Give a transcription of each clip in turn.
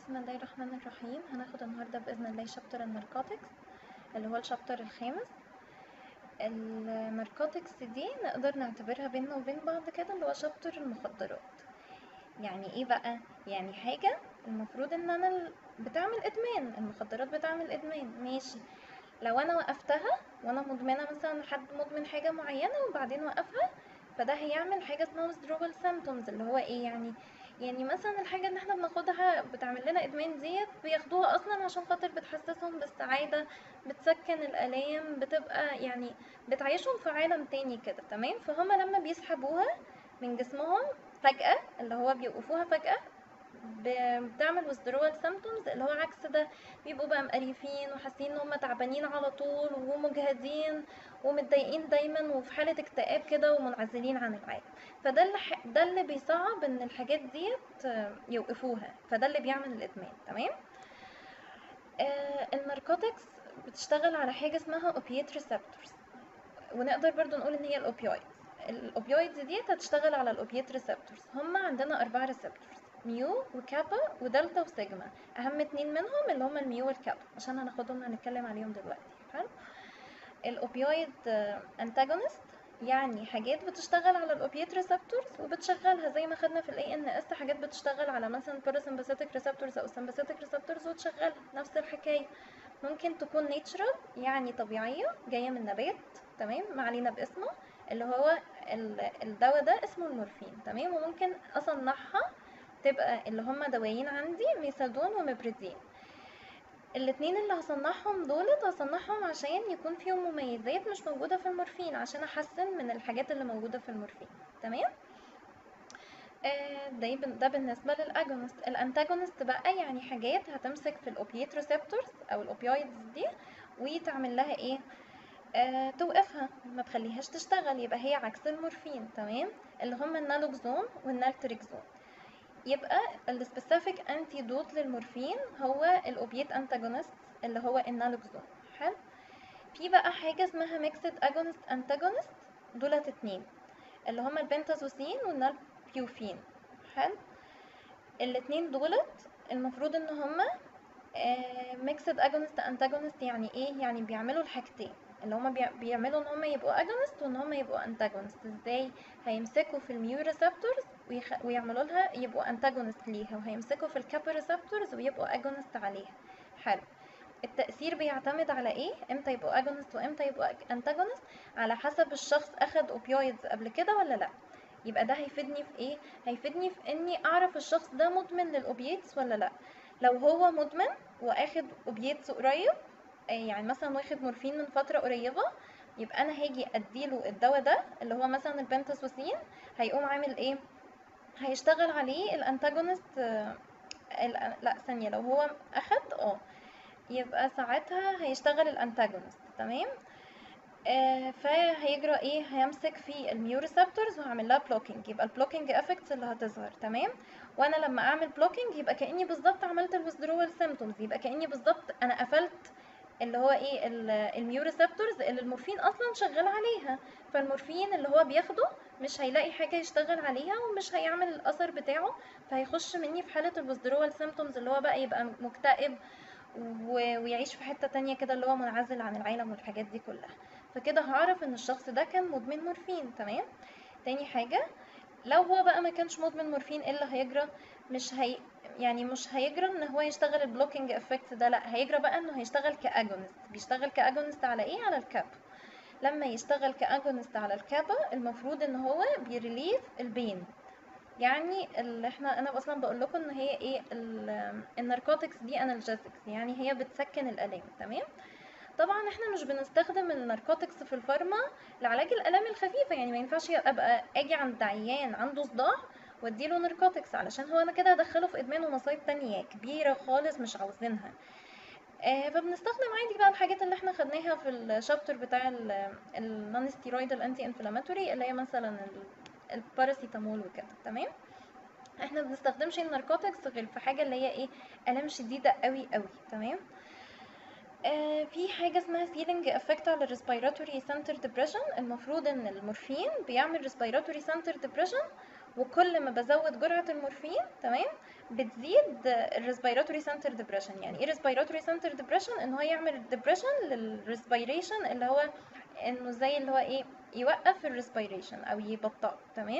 بسم الله الرحمن الرحيم هناخد النهاردة بإذن الله شابتر الناركوتكس اللي هو الشابتر الخامس الناركوتكس دي نقدر نعتبرها بيننا وبين بعض كده اللي هو شابتر المخدرات يعني ايه بقى يعني حاجة المفروض ان انا ال- بتعمل ادمان المخدرات بتعمل ادمان ماشي لو انا وقفتها وانا مدمنة مثلا حد مدمن حاجة معينة وبعدين وقفها فده هيعمل حاجة اسمها withdrawal symptoms اللي هو ايه يعني يعني مثلا الحاجة اللي احنا بناخدها بتعمل لنا ادمان ديت بياخدوها اصلا عشان خاطر بتحسسهم بالسعادة بتسكن الالام بتبقى يعني بتعيشهم في عالم تاني كده تمام فهم لما بيسحبوها من جسمهم فجأة اللي هو بيوقفوها فجأة ب- بتعمل withdrawal symptoms اللي هو عكس ده بيبقوا بقى مقرفين وحاسين ان هم تعبانين على طول ومجهدين ومتضايقين دايما وفي حالة اكتئاب كده ومنعزلين عن العالم فده اللي ح... ده اللي بيصعب ان الحاجات ديت آه، يوقفوها فده اللي بيعمل الادمان تمام آه الناركوتكس بتشتغل على حاجة اسمها opiate receptors ونقدر برضو نقول ان هي الاوبيويدز الاوبيويدز ديت هتشتغل على الاوبيات ريسبتورز هم عندنا اربع ريسبتورز ميو وكابا ودلتا وسيجما اهم اتنين منهم اللي هم الميو والكابا عشان هناخدهم هنتكلم عليهم دلوقتي حلو الاوبيويد انتاجونست يعني حاجات بتشتغل على الاوبيات ريسبتورز وبتشغلها زي ما خدنا في الاي ان اس حاجات بتشتغل على مثلا باراسمباثيك ريسبتورز او سمباثيك ريسبتورز وتشغلها نفس الحكايه ممكن تكون نيتشرال يعني طبيعيه جايه من نبات تمام ما علينا باسمه اللي هو ال- الدواء ده اسمه المورفين تمام وممكن اصنعها تبقى اللي هما دوايين عندي ميثادون ومبريدين الاتنين اللي هصنعهم دولت هصنعهم عشان يكون فيهم مميزات مش موجودة في المورفين عشان احسن من الحاجات اللي موجودة في المورفين تمام آه، ده بن- ده بالنسبة للأجونست الأنتاجونست بقى يعني حاجات هتمسك في الأوبيات ريسبتورز أو الأوبيويدز دي وتعمل لها إيه آه، توقفها ما تخليهاش تشتغل يبقى هي عكس المورفين تمام اللي هم النالوكزون والنالتريكزون يبقى السبيسيفيك انتيدوت للمورفين هو الاوبيات انتاجونست اللي هو النالوكزون حلو في بقى حاجه اسمها ميكسد اجونست انتاجونست دولت اتنين اللي هما البنتازوسين والنالبيوفين حلو الاتنين دولت المفروض ان هما ميكسد اجونست انتاجونست يعني ايه يعني بيعملوا الحاجتين اللي هما بيع- بيعملوا ان هما يبقوا اجونست وان هما يبقوا انتاجونست ازاي هيمسكوا في الميو ريسبتورز ويخ... ويعملوا لها يبقوا انتاجونست ليها وهيمسكوا في الكابا ريسبتورز ويبقوا اجونست عليها حلو التأثير بيعتمد على ايه امتى يبقوا اجونست وامتى يبقوا انتاجونست على حسب الشخص اخد اوبيويدز قبل كده ولا لا يبقى ده هيفيدني في ايه هيفيدني في اني اعرف الشخص ده مدمن للاوبييتس ولا لا لو هو مدمن واخد اوبييتس قريب آه، يعني مثلا واخد مورفين من فتره قريبه يبقى انا هاجي اديله الدواء ده اللي هو مثلا البنتاسوسين هيقوم عامل ايه هيشتغل عليه الانتاجونست آه، ال- لا ثانيه لو هو اخد اه يبقى ساعتها هيشتغل الانتاجونست تمام آه فهيجرى ايه هيمسك في الميو ريسبتورز وهعمل لها بلوكينج يبقى البلوكينج افكتس اللي هتظهر تمام وانا لما اعمل بلوكينج يبقى كاني بالظبط عملت الويزدرول سيمتومز يبقى كاني بالظبط انا قفلت اللي هو ايه ال- الميو ريسبتورز اللي المورفين اصلا شغال عليها فالمورفين اللي هو بياخده مش هيلاقي حاجه يشتغل عليها ومش هيعمل الاثر بتاعه فهيخش مني في حاله الويزدرول سيمتومز اللي هو بقى يبقى مكتئب و- ويعيش في حته تانية كده اللي هو منعزل عن العالم والحاجات دي كلها فكده هعرف ان الشخص ده كان مدمن مورفين تمام تاني حاجه لو هو بقى ما كانش مدمن مورفين ايه اللي هيجرى مش هي يعني مش هيجرى ان هو يشتغل البلوكينج افكت ده لا هيجرى بقى انه هيشتغل كاجونست بيشتغل كاجونست على ايه على الكاب لما يشتغل كاجونست على الكابا المفروض ان هو بيريليف البين يعني اللي احنا انا اصلا بقول لكم ان هي ايه ال- الناركوتكس دي انالجيسكس يعني هي بتسكن الالام تمام طبعا احنا مش بنستخدم الناركوتكس في الفارما لعلاج الالام الخفيفه يعني ما ينفعش ابقى اجي عند عيان عنده صداع واديله ناركوتكس علشان هو انا كده هدخله في ادمان ومصايب تانية كبيره خالص مش عاوزينها آه فبنستخدم عادي بقى الحاجات اللي احنا خدناها في الشابتر بتاع النون ستيرويد الانتي انفلاماتوري اللي هي مثلا ال- الباراسيتامول وكده تمام احنا ما بنستخدمش الناركوتكس غير في حاجه اللي هي ايه الام شديده قوي قوي تمام آه في حاجه اسمها سيلينج افكت على الريسبيراتوري سنتر ديبريشن المفروض ان المورفين بيعمل ريسبيراتوري سنتر ديبريشن وكل ما بزود جرعه المورفين تمام بتزيد الريسبيراتوري سنتر ديبريشن يعني ايه ريسبيراتوري سنتر ديبريشن ان هو يعمل ديبريشن للريسبيريشن اللي هو انه زي اللي هو ايه يوقف الريسبيريشن او يبطئه تمام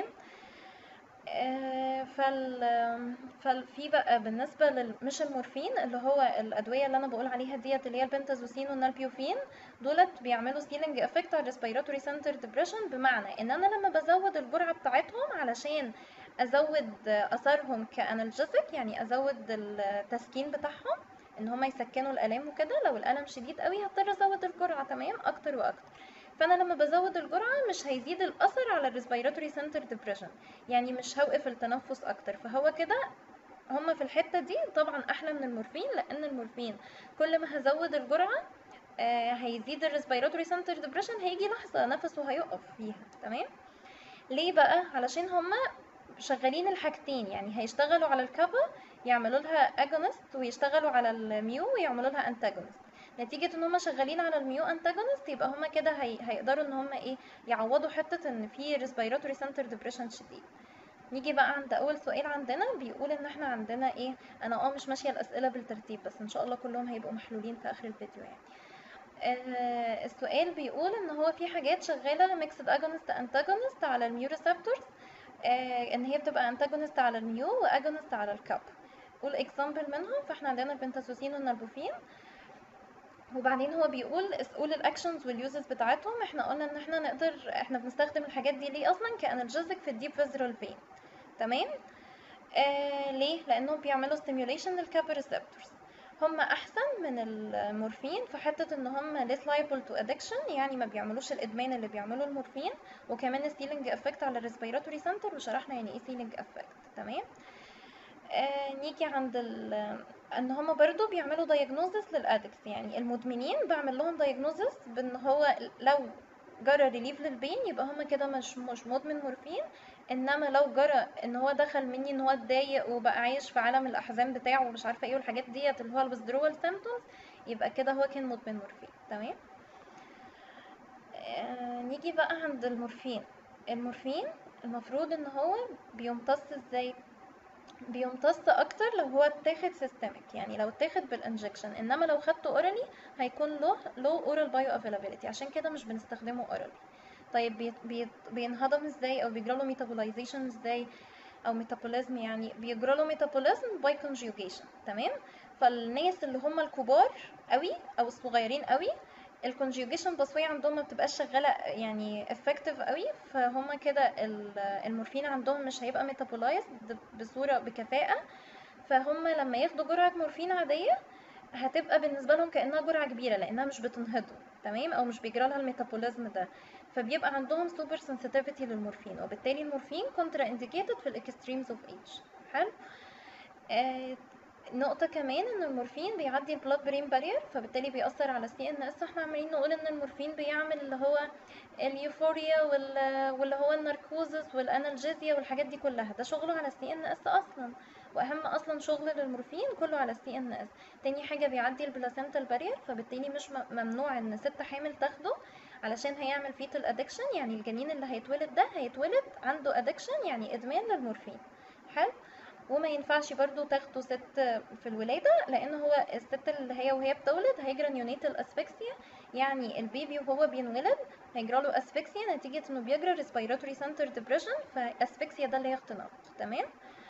آه، فال ففي بقى بالنسبه لل مش المورفين اللي هو الادويه اللي انا بقول عليها ديت اللي هي البنتازوسين والنالبيوفين دولت بيعملوا سيلينج افكت على الريسبيراتوري سنتر ديبريشن بمعنى ان انا لما بزود الجرعه بتاعتهم علشان ازود اثرهم كانالجيسك يعني ازود التسكين بتاعهم ان هما يسكنوا الالام وكده لو الالم شديد قوي هضطر ازود الجرعه تمام اكتر واكتر فانا لما بزود الجرعه مش هيزيد الاثر على الريسبيراتوري سنتر ديبريشن يعني مش هوقف التنفس اكتر فهو كده هما في الحته دي طبعا احلى من المورفين لان المورفين كل ما هزود الجرعه آه هيزيد الريسبيراتوري سنتر ديبريشن هيجي لحظه نفسه هيقف فيها تمام ليه بقى علشان هما شغالين الحاجتين يعني هيشتغلوا على الكابا يعملوا لها اجونست ويشتغلوا على الميو ويعملوا لها انتاجونست نتيجة ان هما شغالين على الميو انتاجونست يبقى هما كده هي... هيقدروا ان هما ايه يعوضوا حتة ان في ريسبيراتوري سنتر ديبريشن شديد نيجي بقى عند اول سؤال عندنا بيقول ان احنا عندنا ايه انا اه مش ماشيه الاسئله بالترتيب بس ان شاء الله كلهم هيبقوا محلولين في اخر الفيديو يعني آه السؤال بيقول ان هو في حاجات شغاله ميكسد اجونست انتاجونست على الميو ريسبتورز آه ان هي بتبقى انتاجونست على الميو واجونست على الكاب قول اكزامبل منهم فاحنا عندنا البنتازوسين والنالبوفين وبعدين هو بيقول قول الاكشنز واليوزز بتاعتهم احنا قلنا ان احنا نقدر احنا بنستخدم الحاجات دي ليه اصلا كانالجيزك في الديب فيزرال فين تمام آه ليه لانهم بيعملوا ستيميوليشن للكابا ريسبتورز هم احسن من المورفين في حته ان هم less liable to addiction يعني ما بيعملوش الادمان اللي بيعمله المورفين وكمان السيلينج افكت على الريسبيراتوري سنتر وشرحنا يعني ايه سيلينج افكت تمام آه نيجي عند ان هما برضو بيعملوا دايجنوزس للادكس يعني المدمنين بعمل لهم دايجنوزس بان هو لو جرى ريليف للبين يبقى هما كده مش مش مدمن مورفين انما لو جرى ان هو دخل مني ان هو اتضايق وبقى عايش في عالم الاحزان بتاعه ومش عارفه ايه والحاجات ديت اللي هو الويزدرول سيمبتومز يبقى كده هو كان مدمن مورفين تمام آه نيجي بقى عند المورفين المورفين المفروض ان هو بيمتص ازاي بيمتص اكتر لو هو اتاخد سيستميك يعني لو اتاخد بالانجكشن انما لو خدته اورالي هيكون له لو اورال بايو افيلابيلتي عشان كده مش بنستخدمه اورالي طيب بي بي بينهضم ازاي او بيجرى له ميتابولايزيشن ازاي او ميتابوليزم يعني بيجرى له ميتابوليزم باي كونجيوجيشن تمام فالناس اللي هم الكبار قوي او الصغيرين قوي الكونجيوجيشن بصوية عندهم ما بتبقاش شغالة يعني effective قوي فهم كده المورفين عندهم مش هيبقى ميتابولايزد بصورة بكفاءة فهم لما ياخدوا جرعة مورفين عادية هتبقى بالنسبة لهم كأنها جرعة كبيرة لأنها مش بتنهضهم تمام أو مش بيجرى لها الميتابوليزم ده فبيبقى عندهم سوبر سنسيتيفيتي للمورفين وبالتالي المورفين كونترا انديكيتد في الاكستريمز اوف ايج حلو آه نقطة كمان ان المورفين بيعدي البلاد برين بارير فبالتالي بيأثر على السي ان اس احنا عمالين نقول ان المورفين بيعمل اللي هو اليوفوريا واللي هو الناركوزس والانالجيزيا والحاجات دي كلها ده شغله على السي ان اس اصلا واهم اصلا شغل للمورفين كله على السي ان اس تاني حاجة بيعدي البلاسنتال بارير فبالتالي مش ممنوع ان ست حامل تاخده علشان هيعمل فيتال ادكشن يعني الجنين اللي هيتولد ده هيتولد عنده ادكشن يعني ادمان للمورفين حلو وما ينفعش برضو تاخده ست في الولادة لان هو الست اللي هي وهي بتولد هيجرى نيونيتال اسفكسيا يعني البيبي وهو بينولد هيجرى له اسفكسيا نتيجة انه بيجرى ريسبيراتوري سنتر ديبريشن فاسفكسيا ده اللي هي اختناق تمام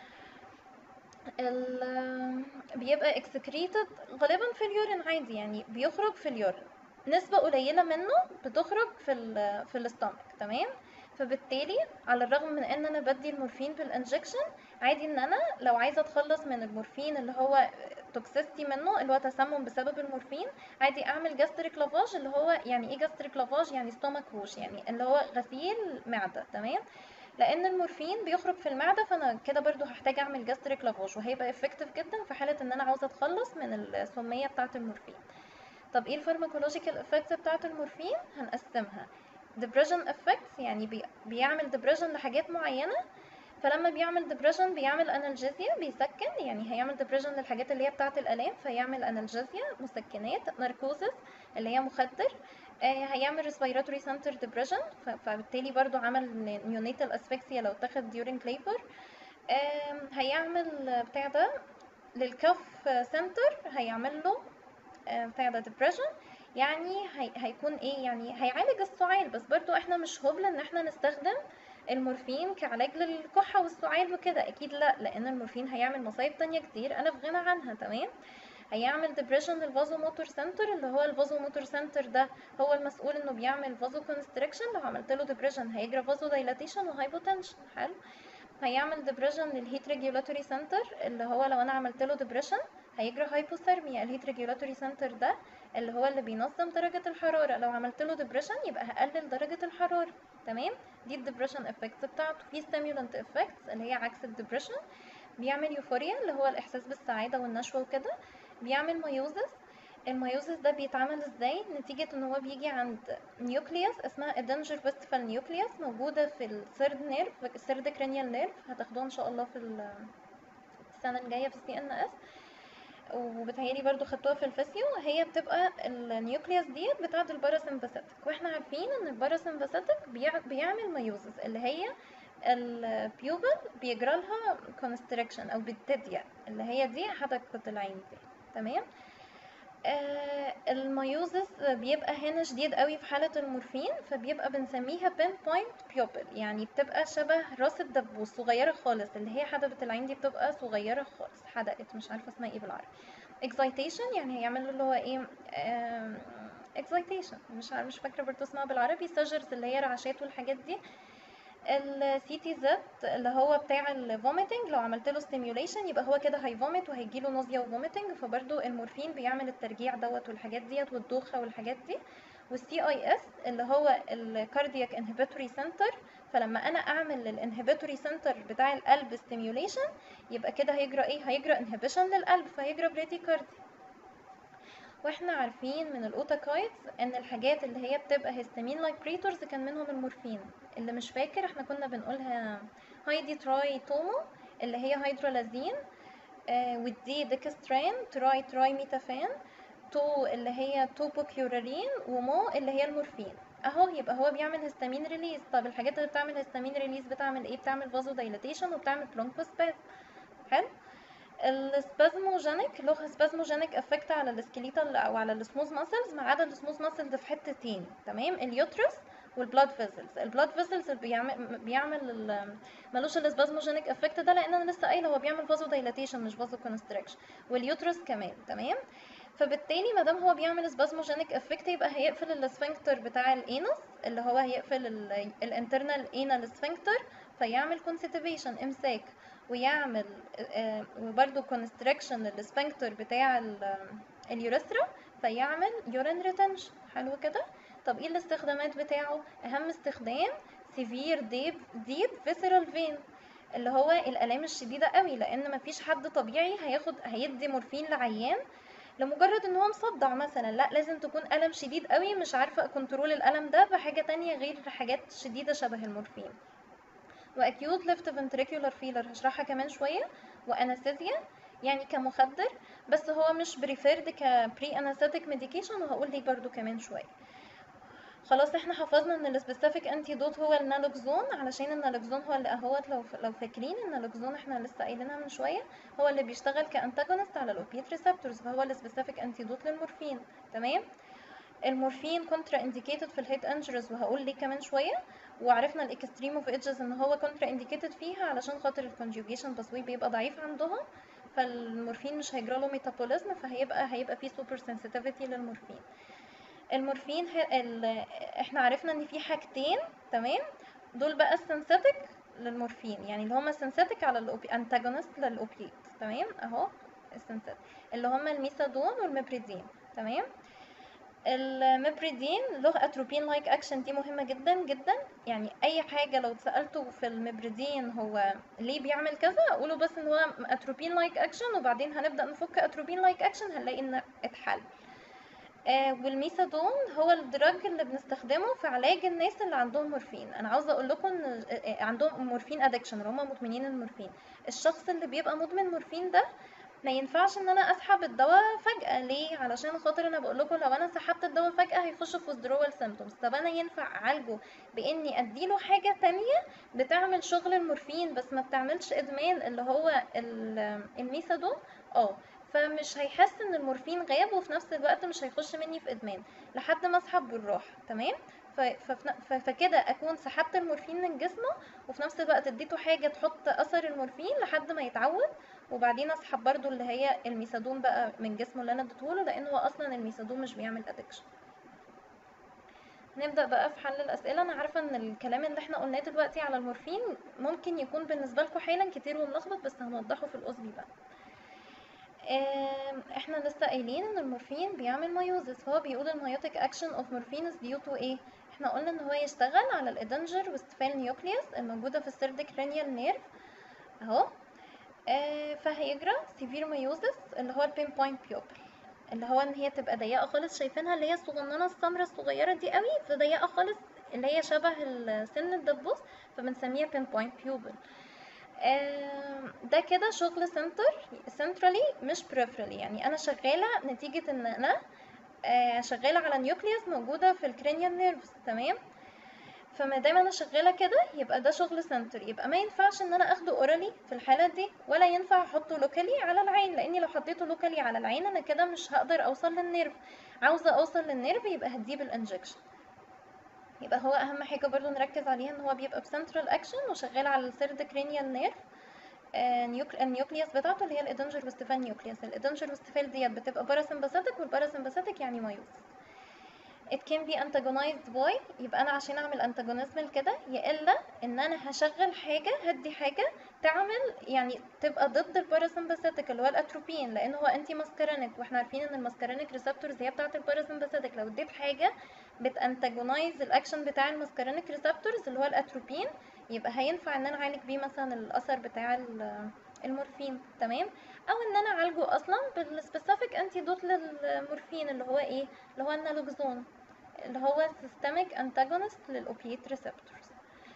بيبقى اكسكريتد غالبا في اليورين عادي يعني بيخرج في اليورين نسبة قليلة منه بتخرج في ال في الاستومك تمام فبالتالي على الرغم من ان انا بدي المورفين بالانجكشن عادي ان انا لو عايزه اتخلص من المورفين اللي هو توكسيستي منه اللي هو تسمم بسبب المورفين عادي اعمل جاستريك لافاج اللي هو يعني ايه جاستريك لافاج يعني ستومك ووش يعني اللي هو غسيل معده تمام لان المورفين بيخرج في المعده فانا كده برضو هحتاج اعمل جاستريك لافاج وهيبقى افكتيف جدا في حاله ان انا عاوزه اتخلص من السميه بتاعه المورفين طب ايه الفارماكولوجيكال افكتس بتاعه المورفين هنقسمها depression effects يعني بي بيعمل depression لحاجات معينة فلما بيعمل depression بيعمل analgesia بيسكن يعني هيعمل depression للحاجات اللي هي بتاعة الآلام فيعمل analgesia مسكنات narcosis اللي هي مخدر آه، هيعمل respiratory center depression ف- فبالتالي برضو عمل neonatal asphyxia لو اتاخد during labor آم، هيعمل بتاع ده للكف سنتر هيعمل له آه، بتاع ده depression يعني هي هيكون ايه يعني هيعالج السعال بس برضو احنا مش هبل ان احنا نستخدم المورفين كعلاج للكحة والسعال وكده اكيد لا لان المورفين هيعمل مصايب تانية كتير انا في غنى عنها تمام هيعمل ديبريشن للفازو موتور سنتر اللي هو الفازو موتور سنتر ده هو المسؤول انه بيعمل فازو كونستريكشن لو عملت له ديبريشن هيجرى فازو دايلاتيشن وهايبوتنشن حلو هيعمل ديبريشن للهيت ريجولاتوري سنتر اللي هو لو انا عملت له ديبريشن هيجرى هايبوثيرميا الهيت ريجولاتوري سنتر ده اللي هو اللي بينظم درجة الحرارة لو عملت له ديبريشن يبقى هقلل درجة الحرارة تمام دي الديبريشن افكتس بتاعته في ستيمولانت افكتس اللي هي عكس الديبريشن بيعمل يوفوريا اللي هو الاحساس بالسعادة والنشوة وكده بيعمل مايوزس المايوزس ده بيتعمل ازاي نتيجة ان هو بيجي عند نيوكليوس اسمها الدنجر فيستيفال نيوكليوس موجودة في الثيرد نيرف الثيرد كرينيال نيرف هتاخدوها ان شاء الله في ال- السنة الجاية في السي ان اس وبتهيألي برضو خدتوها في الفيسيو هي بتبقى النيوكليوس ديت بتاعة الباراسمباثيك واحنا عارفين ان الباراسمباثيك بيع- بيعمل مايوزس اللي هي البيوبل بيجرى لها كونستريكشن او بتضيق اللي هي دي حدقة العين دي تمام آه المايوزس بيبقى هنا شديد قوي في حالة المورفين فبيبقى بنسميها بين بوينت بيوبل يعني بتبقى شبه راس الدبوس صغيرة خالص اللي هي حدبة العين دي بتبقى صغيرة خالص حدقت مش عارفة اسمها ايه بالعربي excitation يعني هيعمل له اللي هو ايه آم، excitation مش عارفة مش فاكرة برضه اسمها بالعربي سجرز اللي هي رعشات والحاجات دي السي تي زد اللي هو بتاع الفوميتنج لو عملت له ستيميوليشن يبقى هو كده هيفومت وهيجي له نوزيا وفوميتنج فبرضو المورفين بيعمل الترجيع دوت والحاجات ديت والدوخه والحاجات دي والسي اي اس اللي هو الكاردياك انهبيتوري سنتر فلما انا اعمل للانهبيتوري سنتر بتاع القلب ستيميوليشن يبقى كده هيجرى ايه هيجرى انهبيشن للقلب فهيجرى بريديكاردي واحنا عارفين من الاوتاكايدز ان الحاجات اللي هي بتبقى هيستامين لايبريتورز كان منهم المورفين اللي مش فاكر احنا كنا بنقولها هايدي تراي تومو اللي هي هيدرولازين آه والدي ديكسترين تراي تراي ميتافان تو اللي هي توبوكيورارين ومو اللي هي المورفين اهو يبقى هو بيعمل هيستامين ريليز طب الحاجات اللي بتعمل هيستامين ريليز بتعمل ايه بتعمل فازو دايلاتيشن وبتعمل برونكوسباز حلو السبازموجينيك له سبازموجينيك افكت على السكيليتال او على السموث ماسلز ما عدا السموث ماسلز في حته تاني تمام اليوترس والبلاد فيزلز البلاد فيزلز بيعمل بيعمل ال- ملوش السبازموجينيك افكت ده لان انا لسه قايله هو بيعمل فازو دايلاتيشن مش فازو كونستريكشن واليوترس كمان تمام فبالتالي ما دام هو بيعمل سبازموجينيك افكت يبقى هيقفل السفنكتر بتاع الانس اللي هو هيقفل الانترنال انال سفنكتر فيعمل كونستيبيشن امساك ويعمل آه، وبرده كونستريكشن للسفنكتر بتاع ال- اليوريثرا فيعمل يورين ريتنشن حلو كده طب ايه الاستخدامات بتاعه اهم استخدام سيفير ديب ديب فيسرال فين اللي هو الالام الشديده قوي لان مفيش حد طبيعي هياخد هيدي مورفين لعيان لمجرد ان هو مصدع مثلا لا لازم تكون الم شديد قوي مش عارفه اكنترول الالم ده بحاجه تانية غير حاجات شديده شبه المورفين واكيوت ليفت فنتريكولار فيلر هشرحها كمان شويه وانستيزيا يعني كمخدر بس هو مش بريفيرد كبري انستيك ميديكيشن وهقول ليه برضو كمان شويه خلاص احنا حفظنا ان السبيسيفيك انتيدوت هو النالوكزون علشان النالوكزون هو اللي اهوت لو لو فاكرين النالوكزون احنا لسه قايلينها من شويه هو اللي بيشتغل كانتاجونست على الاوبيات ريسبتورز فهو السبيسيفيك انتيدوت للمورفين تمام المورفين كونترا انديكيتد في الهيد انجرز وهقول ليه كمان شويه وعرفنا الاكستريم اوف ايدجز ان هو كونترا انديكيتد فيها علشان خاطر الكونجوجيشن باسوي بيبقى ضعيف عندهم فالمورفين مش هيجرى له ميتابوليزم فهيبقى هيبقى فيه سوبر سنسيتيفيتي للمورفين المورفين ه... ال... احنا عرفنا ان في حاجتين تمام دول بقى السنسيتك للمورفين يعني اللي هما سنسيتك على الاوبي انتاجونست للاوبيات تمام اهو السنسيتك اللي هما الميثادون والميبريدين تمام الميبريدين له اتروبين لايك اكشن دي مهمه جدا جدا يعني اي حاجه لو اتسالته في الميبريدين هو ليه بيعمل كذا اقوله بس ان هو اتروبين لايك اكشن وبعدين هنبدا نفك اتروبين لايك اكشن هنلاقي ان اتحل آه والميثادون هو الدراج اللي بنستخدمه في علاج الناس اللي عندهم مورفين انا عاوزه اقول لكم ان آه، عندهم مورفين ادكشن اللي هم مدمنين المورفين الشخص اللي بيبقى مدمن مورفين ده ما ينفعش ان انا اسحب الدواء فجأة ليه علشان خاطر انا بقول لكم لو انا سحبت الدواء فجأة هيخش في withdrawal symptoms طب انا ينفع اعالجه باني اديله حاجة تانية بتعمل شغل المورفين بس ما بتعملش ادمان اللي هو ال- الميثادون اه فمش هيحس ان المورفين غاب وفي نفس الوقت مش هيخش مني في ادمان لحد ما اسحب بالراحة تمام ف- ففي ن- ف- فكده اكون سحبت المورفين من جسمه وفي نفس الوقت اديته حاجة تحط اثر المورفين لحد ما يتعود وبعدين اسحب برضو اللي هي الميثادون بقى من جسمه اللي انا اديتهوله لان هو اصلا الميثادون مش بيعمل ادكشن نبدأ بقى في حل الأسئلة أنا عارفة إن الكلام اللي احنا قلناه دلوقتي على المورفين ممكن يكون بالنسبة لكم حالا كتير وملخبط بس هنوضحه في الأسبي بقى آم، احنا لسه قايلين ان المورفين بيعمل مايوزس فهو بيقول المايوتيك اكشن اوف مورفين is due to ايه احنا قلنا ان هو يشتغل على الادنجر وستفال نيوكليوس الموجودة في السيرديك رينيال نيرف اهو آه، فهيجرى سيفير مايوزس اللي هو البين بوينت بيوبل اللي هو ان هي تبقى ضيقه خالص شايفينها اللي هي الصغننه السمرة الصغيره دي قوي فضيقه خالص اللي هي شبه ال- سن الدبوس فبنسميها بين بوينت بيوبل ده كده شغل سنتر سنترالي مش بريفرالي يعني انا شغاله نتيجه ان انا آه، شغاله على نيوكليوس موجوده في الكرينيال نيرفز تمام فما دام انا شغاله كده يبقى ده شغل سنتر يبقى ما ينفعش ان انا اخده اورالي في الحاله دي ولا ينفع احطه لوكالي على العين لاني لو حطيته لوكالي على العين انا كده مش هقدر اوصل للنيرف عاوزه اوصل للنيرف يبقى هديه بالانجكشن يبقى هو اهم حاجه برضو نركز عليها ان هو بيبقى بسنترال اكشن وشغال على السيرد كرينيال نيرف النيوكليوس بتاعته اللي هي الادنجر والستيفال نيوكليوس الادنجر والستيفال ديت بتبقى باراسمباثيك والباراسمباثيك يعني مايوس it can be antagonized by يبقى انا عشان اعمل antagonism لكده يا الا ان انا هشغل حاجه هدي حاجه تعمل يعني تبقى ضد الباراسمباثيك اللي هو الاتروبين لان هو انتي ماسكارينيك واحنا عارفين ان الماسكارينيك ريسبتورز هي بتاعه الباراسمباثيك لو اديت حاجه بتانتاجونايز الاكشن بتاع الماسكارينيك ريسبتورز اللي هو الاتروبين يبقى هينفع ان انا اعالج بيه مثلا الاثر بتاع ال- المورفين تمام او ان انا اعالجه اصلا بالسبيسيفيك انتيدوت للمورفين اللي هو ايه اللي هو النالوكزون اللي هو systemic antagonist للأوبيات receptors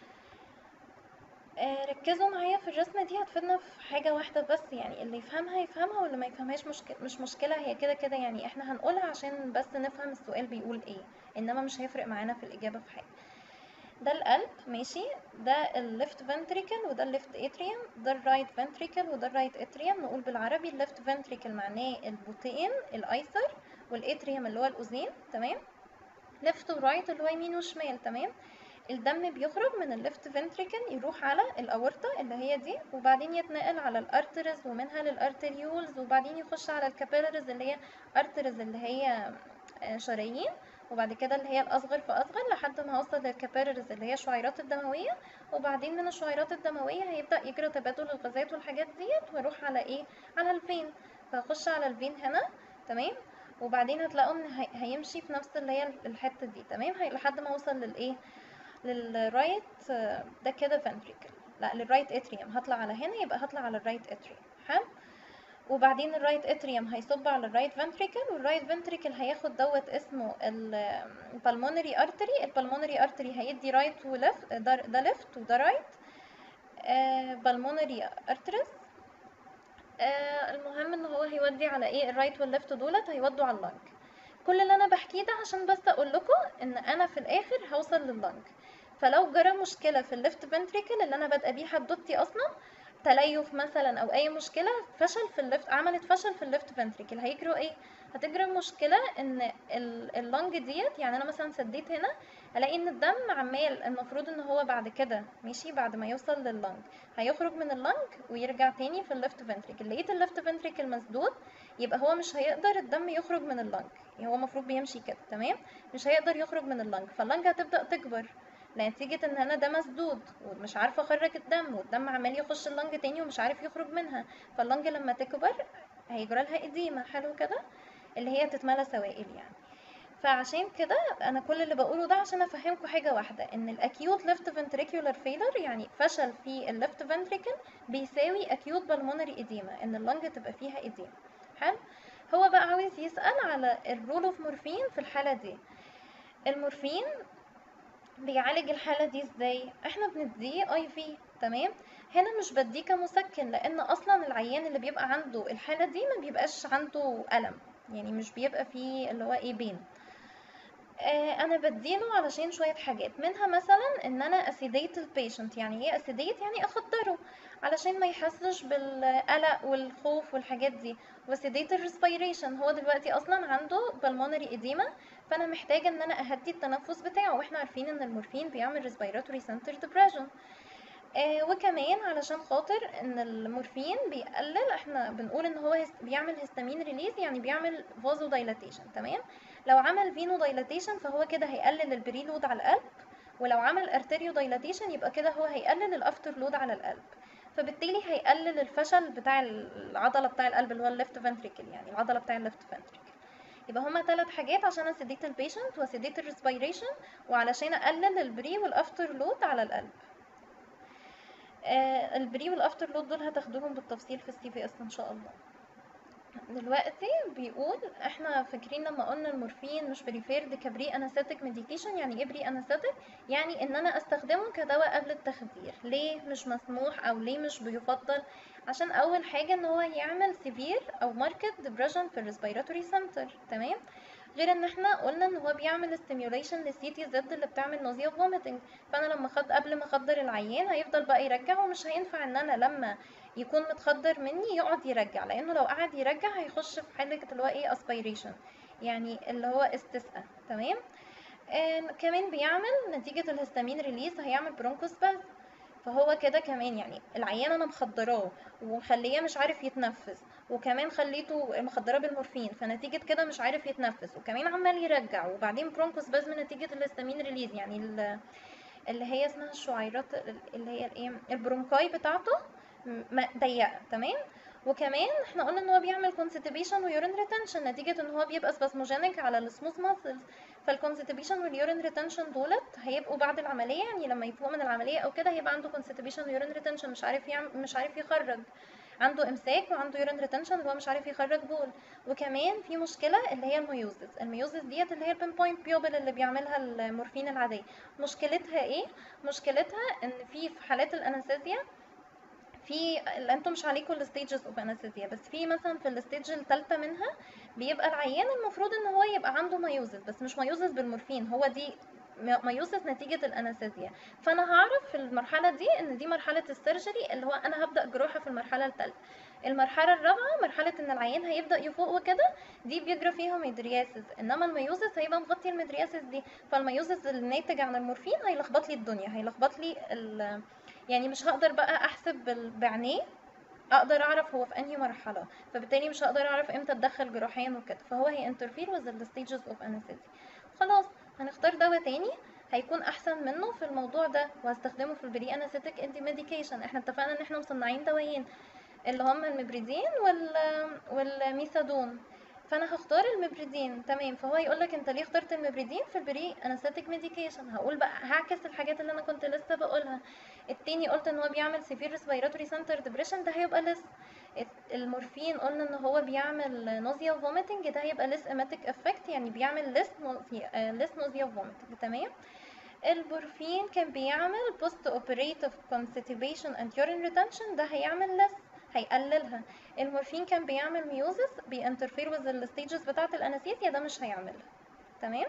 آه، ركزوا معايا في الرسمة دي هتفيدنا في حاجة واحدة بس يعني اللي يفهمها يفهمها واللي ما يفهمهاش مشكلة مش مشكلة هي كده كده يعني احنا هنقولها عشان بس نفهم السؤال بيقول ايه انما مش هيفرق معانا في الإجابة في حاجة ده القلب ماشي ده الليفت فنتريكل وده الليفت اتريوم ده الرايت فنتريكل وده الرايت اتريوم نقول بالعربي الليفت فنتريكل معناه البطين الايسر والاتريوم اللي هو الاذين تمام ليفت ورايت اللي هو يمين وشمال تمام الدم بيخرج من الليفت فنتريكل يروح على الاورطه اللي هي دي وبعدين يتنقل على الارترز ومنها للارتريولز وبعدين يخش على الكابيلاريز اللي هي ارترز اللي هي آه، شرايين وبعد كده اللي هي الاصغر فاصغر لحد ما اوصل للكابيلاريز اللي هي الشعيرات الدمويه وبعدين من الشعيرات الدمويه هيبدا يجري تبادل الغازات والحاجات ديت واروح على ايه على الفين فاخش على الفين هنا تمام وبعدين هتلاقوا ان هي- هيمشي في نفس اللي هي الحته دي تمام هي- لحد ما اوصل للايه للرايت آه، ده كده فنتريكل لا للرايت اتريوم هطلع على هنا يبقى هطلع على الرايت اتريوم حلو وبعدين الرايت اتريوم هيصب على الرايت فنتريكل والرايت فنتريكل هياخد دوت اسمه البلمونري ارتري البلمونري ارتري هيدي رايت وليفت ده ده ليفت وده رايت بالمونري ارتريز آه المهم ان هو هيودي على ايه الرايت والليفت دولت هيودوا على اللنج كل اللي انا بحكيه ده عشان بس اقول لكم ان انا في الاخر هوصل لللنج فلو جرى مشكله في الليفت فنتريكل اللي انا بادئه بيه حدوتي اصلا تليف مثلا او اي مشكله فشل في الليفت عملت فشل في الليفت فنتريكل هيجروا ايه هتجرى مشكله ان ال- اللنج ديت يعني انا مثلا سديت هنا الاقي ان الدم عمال المفروض ان هو بعد كده ماشي بعد ما يوصل لللنج هيخرج من اللنج ويرجع تاني في الليفت فنتريكل لقيت الليفت فنتريكل مسدود يبقى هو مش هيقدر الدم يخرج من اللنج هو المفروض بيمشي كده تمام مش هيقدر يخرج من اللنج فاللنج هتبدا تكبر نتيجة ان انا ده مسدود ومش عارفة اخرج الدم والدم عمال يخش اللنج تاني ومش عارف يخرج منها فاللنج لما تكبر هيجرى لها اديمة حلو كده اللي هي تتملى سوائل يعني فعشان كده انا كل اللي بقوله ده عشان افهمكم حاجه واحده ان الاكيوت ليفت فنتريكولار فيلر يعني فشل في الليفت فنتريكل بيساوي اكيوت بالمونري اديما ان اللنج تبقى فيها اديما حلو هو بقى عاوز يسال على الرول اوف مورفين في الحاله دي المورفين بيعالج الحاله دي ازاي احنا بنديه اي في تمام هنا مش بديه كمسكن لان اصلا العيان اللي بيبقى عنده الحاله دي ما بيبقاش عنده الم يعني مش بيبقى فيه اللي هو ايه بين آه، انا بديله علشان شويه حاجات منها مثلا ان انا اسيديت البيشنت يعني ايه اسيديت يعني اخدره علشان ما يحسش بالقلق والخوف والحاجات دي واسيديت الريسبيريشن هو دلوقتي اصلا عنده بالمونري اديما فانا محتاجه ان انا اهدي التنفس بتاعه واحنا عارفين ان المورفين بيعمل ريسبيراتوري سنتر ديبريشن آه وكمان علشان خاطر ان المورفين بيقلل احنا بنقول ان هو هست- بيعمل هيستامين ريليز يعني بيعمل فازو دايلاتيشن تمام لو عمل فينو دايلاتيشن فهو كده هيقلل البريلود على القلب ولو عمل ارتيريو دايلاتيشن يبقى كده هو هيقلل الافتر لود على القلب فبالتالي هيقلل الفشل بتاع العضله بتاع القلب اللي هو الليفت فنتريكل يعني العضله بتاع الليفت فنتريكل يبقى هما ثلاث حاجات عشان اسيديت البيشنت واسيديت الريسبيريشن وعلشان اقلل البري والافتر لود على القلب آه البري والافتر لود دول هتاخدوهم بالتفصيل في السي في اس ان شاء الله دلوقتي بيقول احنا فاكرين لما قلنا المورفين مش بريفيرد كبري انستيك ميديكيشن يعني ايه بري انستيك يعني ان انا استخدمه كدواء قبل التخدير ليه مش مسموح او ليه مش بيفضل عشان اول حاجه ان هو يعمل سيفير او ماركت ديبريشن في الريسبيراتوري سنتر تمام غير ان احنا قلنا ان هو بيعمل ستيميوليشن للسي تي زد اللي بتعمل نوزيا فوميتنج فانا لما خد قبل ما اخدر العيان هيفضل بقى يرجع ومش هينفع ان انا لما يكون متخدر مني يقعد يرجع لانه لو قعد يرجع هيخش في حاله اللي هو ايه اسبيريشن يعني اللي هو استسقاء تمام آه كمان بيعمل نتيجه الهستامين ريليز هيعمل برونكوسباز فهو كده كمان يعني العيان انا مخدراه ومخليه مش عارف يتنفس وكمان خليته مخدراه بالمورفين فنتيجه كده مش عارف يتنفس وكمان عمال يرجع وبعدين برونكوسباز من نتيجه الهستامين ريليز يعني ال- اللي هي اسمها الشعيرات اللي هي الايه البرونكاي بتاعته م- ضيقه تمام وكمان احنا قلنا ان هو بيعمل كونستيبيشن ويورين ريتنشن نتيجه ان هو بيبقى سباسموجينيك على السموث ماسلز فالكونستيبيشن واليورين ريتنشن دولت هيبقوا بعد العمليه يعني لما يفوق من العمليه او كده هيبقى عنده كونستيبيشن ويورين ريتنشن مش عارف يعمل مش عارف يخرج عنده امساك وعنده يورين ريتنشن اللي هو مش عارف يخرج بول وكمان في مشكله اللي هي الميوزس الميوزس ديت اللي هي البين بوينت بيوبل اللي بيعملها المورفين العاديه مشكلتها ايه مشكلتها ان في في حالات الانستيزيا في اللي انتم مش عليكم الستيجز اوف انستيزيا بس في مثلا في الستيج الثالثه منها بيبقى العيان المفروض ان هو يبقى عنده مايوزس بس مش مايوزس بالمورفين هو دي مايوزس نتيجة الانستيزيا فانا هعرف في المرحلة دي ان دي مرحلة السيرجري اللي هو انا هبدأ جراحة في المرحلة الثالثة المرحلة الرابعة مرحلة ان العيان هيبدأ يفوق وكده دي بيجرى فيها ميدرياسيس انما الميوزس هيبقى مغطي الميدرياسيس دي فالميوزس الناتج عن المورفين هيلخبط لي الدنيا هيلخبط لي ال- يعني مش هقدر بقى احسب بال- بعينيه اقدر اعرف هو في انهي مرحله فبالتالي مش هقدر اعرف امتى اتدخل جراحيا وكده فهو هي انترفير with the stages of anesthesia خلاص هنختار دواء تاني هيكون احسن منه في الموضوع ده وهستخدمه في البري انستيك انتي ميديكيشن احنا اتفقنا ان احنا مصنعين دوايين اللي هم المبريدين وال والميثادون فانا هختار المبريدين تمام فهو يقول لك انت ليه اخترت المبريدين في البري انستيك ميديكيشن هقول بقى هعكس الحاجات اللي انا كنت لسه بقولها التاني قلت ان هو بيعمل سيفير ريسبيراتوري سنتر ديبريشن ده هيبقى لس المورفين قلنا ان هو بيعمل نوزيا وفوميتنج ده هيبقى لس ايماتيك افكت يعني بيعمل لس لس نوزيا وفوميتنج تمام البورفين كان بيعمل بوست اوبريتيف constipation and urine retention ده هيعمل لس هيقللها المورفين كان بيعمل ميوزس بينترفير with الستيجز بتاعه الانستيزيا ده مش هيعملها تمام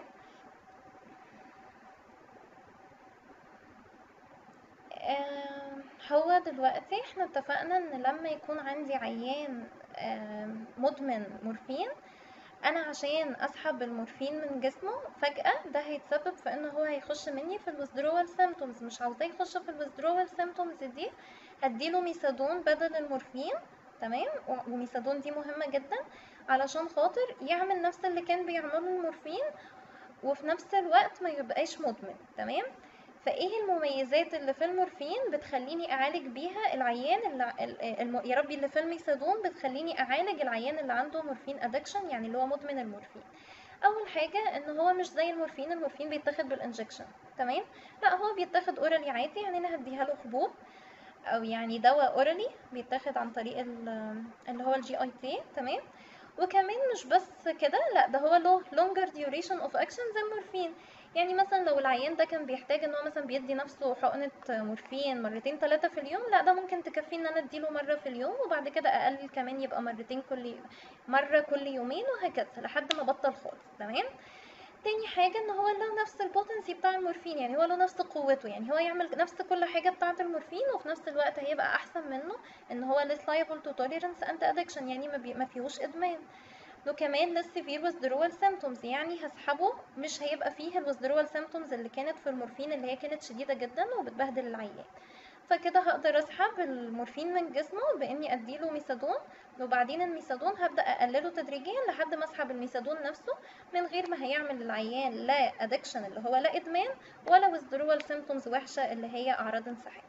آم، هو دلوقتي احنا اتفقنا ان لما يكون عندي عيان آم، مدمن مورفين انا عشان اسحب المورفين من جسمه فجأة ده هيتسبب في ان هو هيخش مني في الويزدرول سيمتومز مش عاوزاه يخش في الويزدرول سيمتومز دي هديله ميثادون بدل المورفين تمام و- وميثادون دي مهمة جدا علشان خاطر يعمل نفس اللي كان بيعمله المورفين وفي نفس الوقت ما يبقاش مدمن تمام فايه المميزات اللي في المورفين بتخليني اعالج بيها العيان اللي ال- الم... يا ربي اللي في الميثادون بتخليني اعالج العيان اللي عنده مورفين ادكشن يعني اللي هو مدمن المورفين اول حاجه ان هو مش زي المورفين المورفين بيتاخد بالانجكشن تمام لا هو بيتاخد اورالي عادي يعني انا هديها له حبوب او يعني دواء اورالي بيتاخد عن طريق ال- اللي هو الجي اي تي تمام وكمان مش بس كده لا ده هو له longer duration of action زي المورفين يعني مثلا لو العيان ده كان بيحتاج ان هو مثلا بيدي نفسه حقنة مورفين مرتين ثلاثة في اليوم لا ده ممكن تكفيه ان انا اديله مرة في اليوم وبعد كده اقلل كمان يبقى مرتين كل مرة كل يومين وهكذا لحد ما بطل خالص تمام تاني حاجة ان هو له نفس البوتنسي بتاع المورفين يعني هو له نفس قوته يعني هو يعمل نفس كل حاجة بتاعة المورفين وفي نفس الوقت هيبقى احسن منه ان هو less liable to tolerance and addiction يعني ما, بي ما فيهوش ادمان وكمان less severe withdrawal symptoms يعني هسحبه مش هيبقى فيه ال withdrawal symptoms اللي كانت في المورفين اللي هي كانت شديدة جدا وبتبهدل العيان فكده هقدر اسحب المورفين من جسمه باني اديله ميثادون وبعدين الميثادون هبدا اقلله تدريجيا لحد ما اسحب الميثادون نفسه من غير ما هيعمل للعيان لا ادكشن اللي هو لا ادمان ولا withdrawal symptoms وحشه اللي هي اعراض انسحاب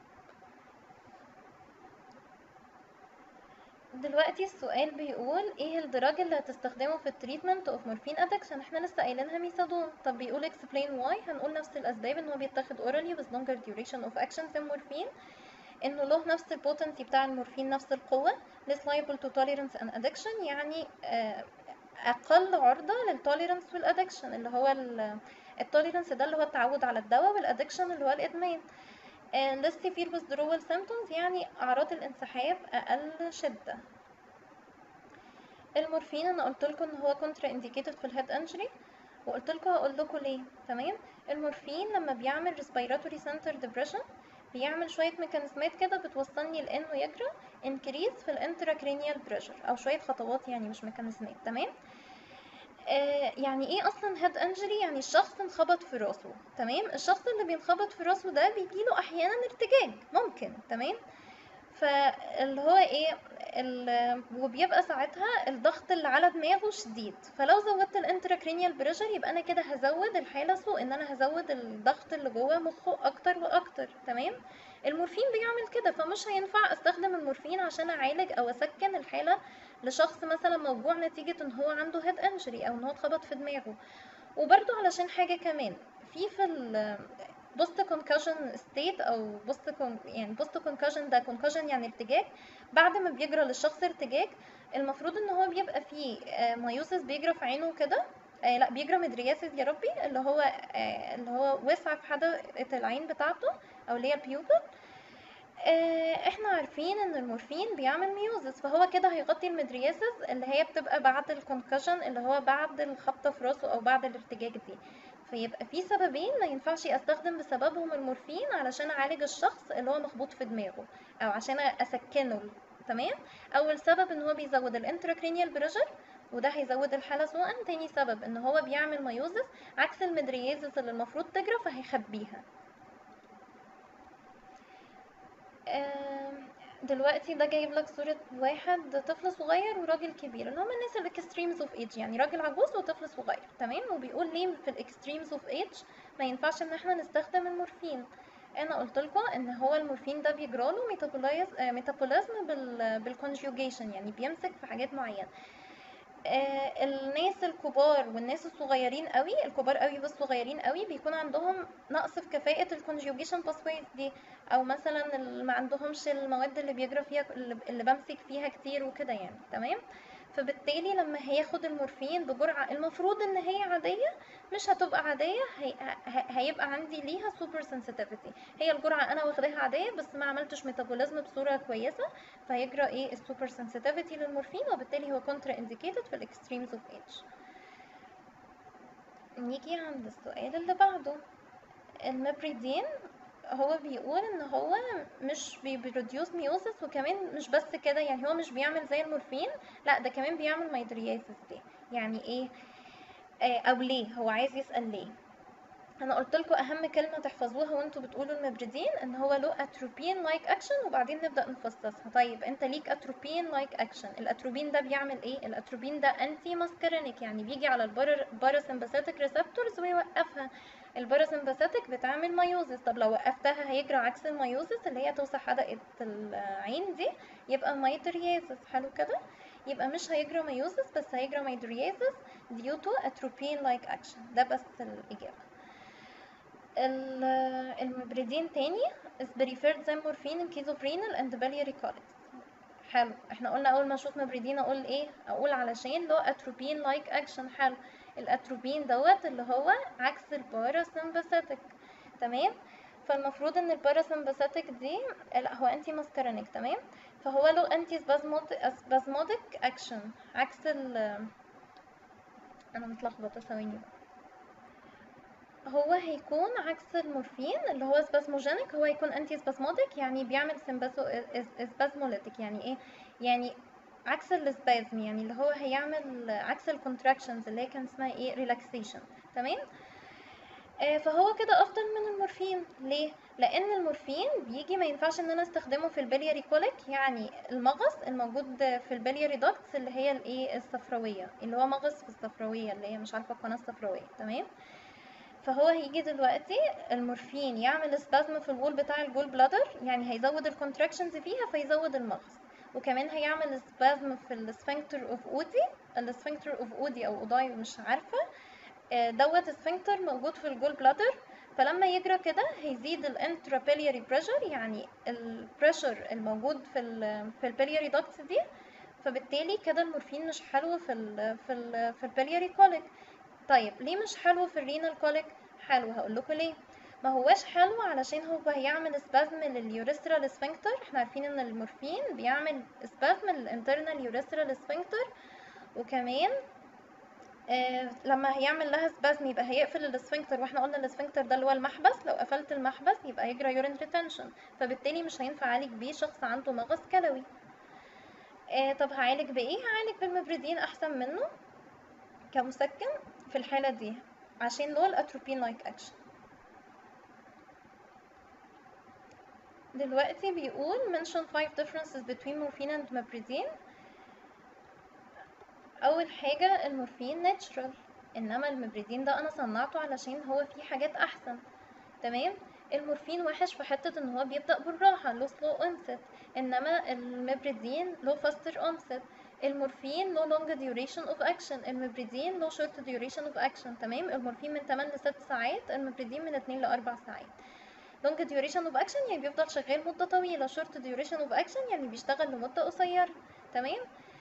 دلوقتي السؤال بيقول ايه الدراج اللي هتستخدمه في التريتمنت اوف مورفين ادكشن احنا لسه قايلينها ميثادون طب بيقول explain why هنقول نفس الاسباب ان هو بيتاخد orally with longer duration of action than morphine انه له نفس البوتنسي بتاع المورفين نفس القوه less liable to tolerance and addiction يعني اقل عرضه للتوليرنس والادكشن اللي هو التوليرنس ده اللي هو التعود على الدواء والادكشن اللي هو الادمان less severe withdrawal symptoms يعني أعراض الانسحاب أقل شدة المورفين أنا قلت لكم إن هو contra indicated في الهيد انجري وقلت لكم هقول لكم ليه تمام المورفين لما بيعمل respiratory center depression بيعمل شوية ميكانيزمات كده بتوصلني لإنه يجرى increase في الانتراكرينيال pressure أو شوية خطوات يعني مش ميكانيزمات تمام آه يعني ايه اصلا هيد انجري يعني الشخص انخبط في راسه تمام الشخص اللي بينخبط في راسه ده بيجيله احيانا ارتجاج ممكن تمام فاللي هو ايه وبيبقى ساعتها الضغط اللي على دماغه شديد فلو زودت الانتراكرينيال بريشر يبقى انا كده هزود الحاله سوء ان انا هزود الضغط اللي جوه مخه اكتر واكتر تمام المورفين بيعمل كده فمش هينفع استخدم المورفين عشان اعالج او اسكن الحاله لشخص مثلا موجوع نتيجه ان هو عنده هيد انجري او ان هو اتخبط في دماغه وبرده علشان حاجه كمان في في ال بوست كونكشن ستيت او بوست كون يعني بوست كونكشن ده كونكشن يعني ارتجاج بعد ما بيجرى للشخص ارتجاج المفروض ان هو بيبقى فيه مايوسس بيجرى في عينه كده آه لا بيجرى مدرياسيس يا ربي اللي هو آه اللي هو وسع في حدقة العين بتاعته او اللي هي البيوبل آه احنا عارفين ان المورفين بيعمل ميوزس فهو كده هيغطي المدرياسيس اللي هي بتبقى بعد الكونكشن اللي هو بعد الخبطة في راسه او بعد الارتجاج دي فيبقى في سببين ما ينفعش استخدم بسببهم المورفين علشان اعالج الشخص اللي هو مخبوط في دماغه او عشان اسكنه تمام اول سبب ان هو بيزود الانتراكرينيال بريشر وده هيزود الحالة سوءا تاني سبب ان هو بيعمل مايوزس عكس المدريازس اللي المفروض تجرى فهيخبيها دلوقتي ده جايب لك صورة واحد طفل صغير وراجل كبير اللي هم الناس الاكستريمز اوف ايج يعني راجل عجوز وطفل صغير تمام وبيقول ليه في الاكستريمز اوف ايج ما ينفعش ان احنا نستخدم المورفين انا قلت لكم ان هو المورفين ده بيجرى له ميتابولايز ميتابوليزم بالكونجوجيشن يعني بيمسك في حاجات معينه آه الناس الكبار والناس الصغيرين قوي الكبار قوي والصغيرين قوي بيكون عندهم نقص في كفاءة الكونجوجيشن باسويز دي او مثلا اللي ما عندهمش المواد اللي بيجرى فيها اللي بمسك فيها كتير وكده يعني تمام فبالتالي لما هياخد المورفين بجرعة المفروض ان هي عادية مش هتبقى عادية هي... هيبقى عندي ليها سوبر سنسيتيفيتي هي الجرعة انا واخداها عادية بس ما عملتش ميتابوليزم بصورة كويسة فهيجرى ايه السوبر سنسيتيفيتي للمورفين وبالتالي هو كونترا انديكيتد في الاكستريمز اوف ايج نيجي عند السؤال اللي بعده المبريدين هو بيقول ان هو مش بيبروديوس ميوسس وكمان مش بس كده يعني هو مش بيعمل زي المورفين لا ده كمان بيعمل مايدرياسيس دي يعني ايه آه او ليه هو عايز يسأل ليه انا قلت لكم اهم كلمه تحفظوها وانتوا بتقولوا المبردين ان هو له اتروبين لايك اكشن وبعدين نبدا نفصصها طيب انت ليك اتروبين لايك اكشن الاتروبين ده بيعمل ايه الاتروبين ده انتي ماسكرينيك يعني بيجي على الباراسمباثيك ريسبتورز ويوقفها الباراسمباثيك بتعمل مايوزس طب لو وقفتها هيجرى عكس المايوزس اللي هي توسع حدقه العين دي يبقى مايتريازس حلو كده يبقى مش هيجرى مايوزس بس هيجرى مايدريازس due to atropine like action ده بس الإجابة المبردين تاني is preferred زي morphine in case of renal and biliary colics حلو احنا قلنا اول ما اشوف مبردين اقول ايه اقول علشان له atropine like action حلو الاتروبين دوت اللي هو عكس الباراسمباثيك تمام فالمفروض ان الباراسمباثيك دي لا هو انتي ماسكارينيك تمام فهو له انتي سبازموديك اكشن عكس ال انا متلخبطه ثواني هو هيكون عكس المورفين اللي هو سبازموجينيك هو هيكون انتي سبازموديك يعني بيعمل سبازموليتيك يعني ايه يعني عكس السبازم يعني اللي هو هيعمل عكس الكونتراكشنز اللي هي كان اسمها ايه ريلاكسيشن تمام آه فهو كده افضل من المورفين ليه لان المورفين بيجي ما ينفعش ان انا استخدمه في البلياري كوليك يعني المغص الموجود في البلياري داكتس اللي هي الايه الصفراويه اللي هو مغص في الصفراويه اللي هي مش عارفه القناه الصفراويه تمام فهو هيجي دلوقتي المورفين يعمل سبازم في الوول بتاع الجول بلادر يعني هيزود الكونتراكشنز فيها فيزود المغص وكمان هيعمل سبازم في السفنكتر اوف اودي السفنكتر اوف اودي او اوداي مش عارفه دوت سفنكتر موجود في الجول بلادر فلما يجرى كده هيزيد الانترابيلياري بريشر يعني البريشر الموجود في ال في البيلياري داكتس دي فبالتالي كده المورفين مش حلو في ال في ال في البيلياري كوليك طيب ليه مش حلو في الرينال كوليك حلو هقول لكم ليه ما هواش حلو علشان هو هيعمل سبازم لليوريسترال سفنكتر احنا عارفين ان المورفين بيعمل سبازم للانترنال يوريسترال سفنكتر وكمان آه لما هيعمل لها سبازم يبقى هيقفل السفنكتر واحنا قلنا السفنكتر ده اللي هو المحبس لو قفلت المحبس يبقى هيجرى يورين ريتنشن فبالتالي مش هينفع اعالج بيه شخص عنده مغص كلوي آه طب هعالج بايه هعالج بالمبريدين احسن منه كمسكن في الحالة دي عشان له الاتروبين لايك اكشن دلوقتي بيقول mention five differences between morphine and mepridine اول حاجة المورفين ناتشرال انما المبريدين ده انا صنعته علشان هو فيه حاجات احسن تمام المورفين وحش في حتة ان هو بيبدأ بالراحة له سلو onset انما المبريدين له faster onset المورفين له long duration of action المبريدين له short duration of action تمام المورفين من 8 ل 6 ساعات المبريدين من 2 ل 4 ساعات long duration of action يعني بيفضل شغال مدة طويلة short duration of action يعني بيشتغل لمدة قصيرة تمام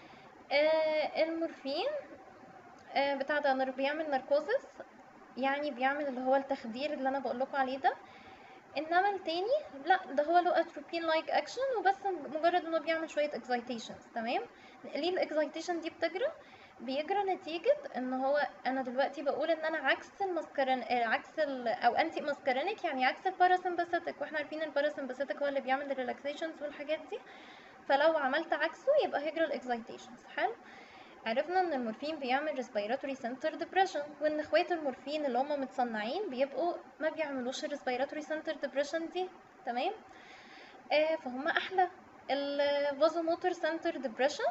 آه المورفين آه بتاع ده نر- بيعمل ناركوزس يعني بيعمل اللي هو التخدير اللي انا بقول لكم عليه ده انما التاني لا ده هو له اتروبين لايك اكشن وبس مجرد انه بيعمل شويه اكزايتيشنز تمام ليه الاكزايتيشن دي بتجرى بيجرى نتيجة ان هو انا دلوقتي بقول ان انا عكس المسكرين آه، عكس ال او انتي ماسكارينيك يعني عكس الباراسمباثيك واحنا عارفين الباراسمباثيك هو اللي بيعمل الريلاكسيشنز والحاجات دي فلو عملت عكسه يبقى هيجرى الاكزايتيشنز حلو عرفنا ان المورفين بيعمل respiratory center depression وان اخوات المورفين اللي هم متصنعين بيبقوا ما بيعملوش respiratory center depression دي تمام آه فهم احلى الفازوموتور سنتر depression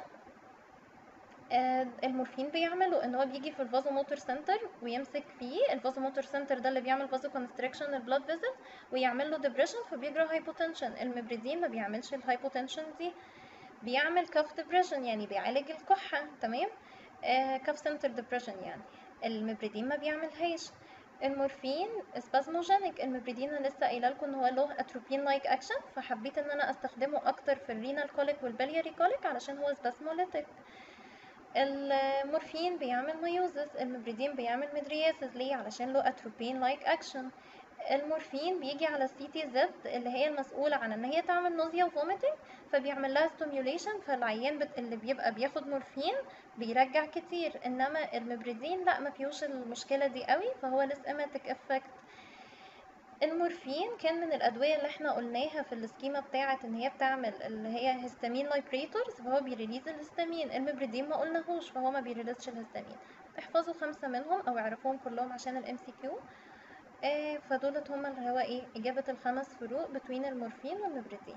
آه المورفين بيعمله ان هو بيجي في الفازوموتور سنتر ويمسك فيه الفازوموتور سنتر ده اللي بيعمل فازو كونستريكشن البلاد فيزل ويعمل له ديبريشن فبيجرى هايبوتنشن المبريدين ما بيعملش الهايبوتنشن دي بيعمل كاف ديبريشن يعني بيعالج الكحة تمام آه كاف سنتر ديبريشن يعني المبريدين ما بيعملهاش المورفين سبازموجينيك المبريدين انا لسه قايله لكم ان هو له اتروبين لايك اكشن فحبيت ان انا استخدمه اكتر في الرينال كوليك والبلياري كوليك علشان هو سبازموليتيك المورفين بيعمل ميوزس المبريدين بيعمل مدرياسس ليه علشان له اتروبين لايك اكشن المورفين بيجي على السي تي زد اللي هي المسؤولة عن ان هي تعمل نوزيا وفوميتنج فبيعمل لها ستيميوليشن فالعيان بت... اللي بيبقى بياخد مورفين بيرجع كتير انما المبريدين لا ما فيهوش المشكلة دي قوي فهو لسيماتيك افكت المورفين كان من الادويه اللي احنا قلناها في السكيما بتاعه ان هي بتعمل اللي هي هيستامين لايبريتورز فهو بيريليز الهستامين المبريدين ما قلناهوش فهو ما بيريليزش الهستامين احفظوا خمسه منهم او اعرفوهم كلهم عشان الام سي كيو آه فدولت هما اللي هو ايه اجابه الخمس فروق بين المورفين والمبريدين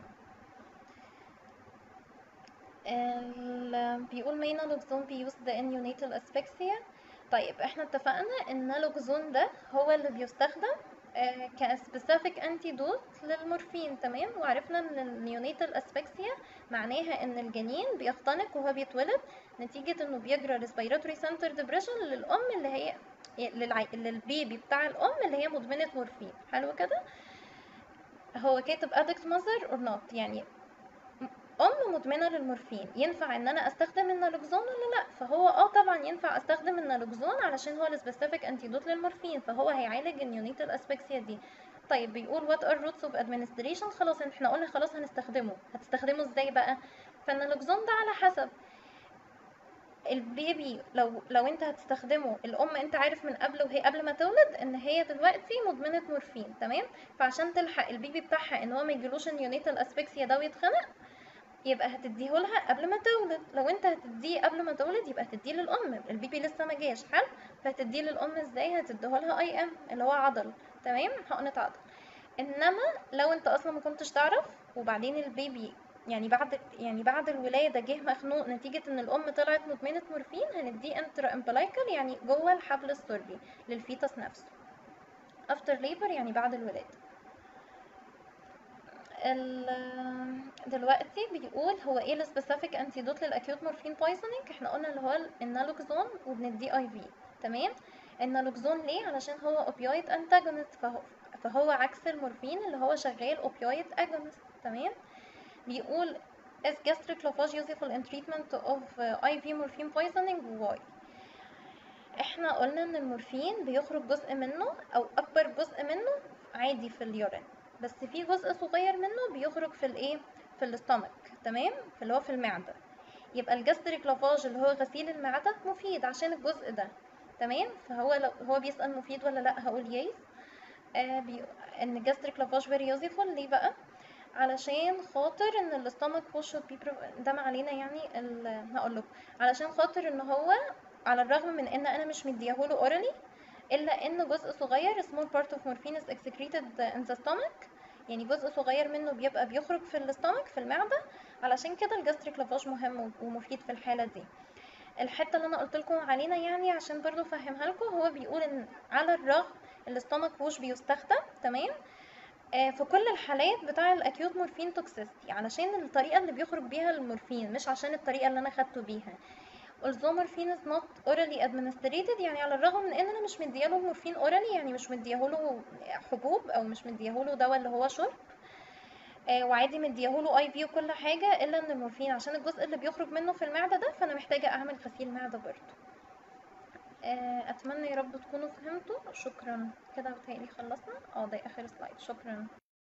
ال- بيقول مين نالوكزون بيوزد ان يونيتال اسفكسيا طيب احنا اتفقنا ان نالوكزون ده هو اللي بيستخدم كسبيسيفيك انتيدوت للمورفين تمام وعرفنا ان النيونيتال اسفكسيا معناها ان الجنين بيختنق وهو بيتولد نتيجة انه بيجرى ريسبيراتوري سنتر ديبريشن للام اللي هي للعي... للبيبي بتاع الام اللي هي مدمنة مورفين حلو كده هو كاتب addict mother or not يعني ام مدمنه للمورفين ينفع ان انا استخدم النالوكزون ولا لا فهو اه طبعا ينفع استخدم النالوكزون علشان هو السبيسيفيك انتيدوت للمورفين فهو هيعالج النيونيتال اسبكسيا دي طيب بيقول وات ار روتس اوف ادمنستريشن خلاص احنا قلنا خلاص هنستخدمه هتستخدمه ازاي بقى فالنالوكزون ده على حسب البيبي لو لو انت هتستخدمه الام انت عارف من قبل وهي قبل ما تولد ان هي دلوقتي مدمنه مورفين تمام فعشان تلحق البيبي بتاعها ان هو ما يجيلوش النيونيتال اسبكسيا ده ويتخنق يبقى هتديه لها قبل ما تولد لو انت هتديه قبل ما تولد يبقى هتديه للام البيبي لسه ما جاش حلو فهتديه للام ازاي هتديه لها اي ام اللي هو عضل تمام حقنه عضل انما لو انت اصلا ما كنتش تعرف وبعدين البيبي يعني بعد يعني بعد الولاده جه مخنوق نتيجه ان الام طلعت مدمنه مورفين هنديه انترا امبلايكال يعني جوه الحبل السري للفيتس نفسه افتر ليبر يعني بعد الولاده ال- دلوقتي بيقول هو ايه السبيسيفيك انتيدوت للاكيوت مورفين بويزنينج احنا قلنا اللي هو النالوكزون وبنديه اي في تمام النالوكزون ليه علشان هو اوبيويد انتاجونست فهو فهو عكس المورفين اللي هو شغال اوبيويد اجونست تمام بيقول is gastric lavage useful in treatment of uh, IV morphine poisoning why احنا قلنا ان المورفين بيخرج جزء منه او اكبر جزء منه عادي في اليورين بس في جزء صغير منه بيخرج في الايه في الاستمك تمام في اللي هو في المعده يبقى الجاستريك لافاج اللي هو غسيل المعده مفيد عشان الجزء ده تمام فهو لو هو بيسأل مفيد ولا لا هقول يس آه بي... ان الجاستريك لافاج فيري يوزفول ليه بقى علشان خاطر ان الاستمك وش ده ما علينا يعني هقول لكم علشان خاطر ان هو على الرغم من ان انا مش مديهوله اورالي الا ان جزء صغير small part of morphine is excreted in the stomach يعني جزء صغير منه بيبقى بيخرج في الاستمك في المعده علشان كده الجاستريك لافاج مهم ومفيد في الحاله دي الحته اللي انا قلت لكم علينا يعني عشان برضو افهمها لكم هو بيقول ان على الرغم الاستمك ووش بيستخدم تمام آه في كل الحالات بتاع الاكيوت مورفين توكسيستي علشان الطريقه اللي بيخرج بيها المورفين مش عشان الطريقه اللي انا خدته بيها although morphine is not orally administrated يعني على الرغم من ان انا مش مدياله مورفين orally يعني مش مدياله حبوب او مش مدياله دواء اللي هو شرب آه وعادي مدياهوله اي في وكل حاجه الا ان المورفين عشان الجزء اللي بيخرج منه في المعده ده فانا محتاجه اعمل غسيل معده برضه آه اتمنى يا رب تكونوا فهمتوا شكرا كده بتهيألي خلصنا اه ده اخر سلايد شكرا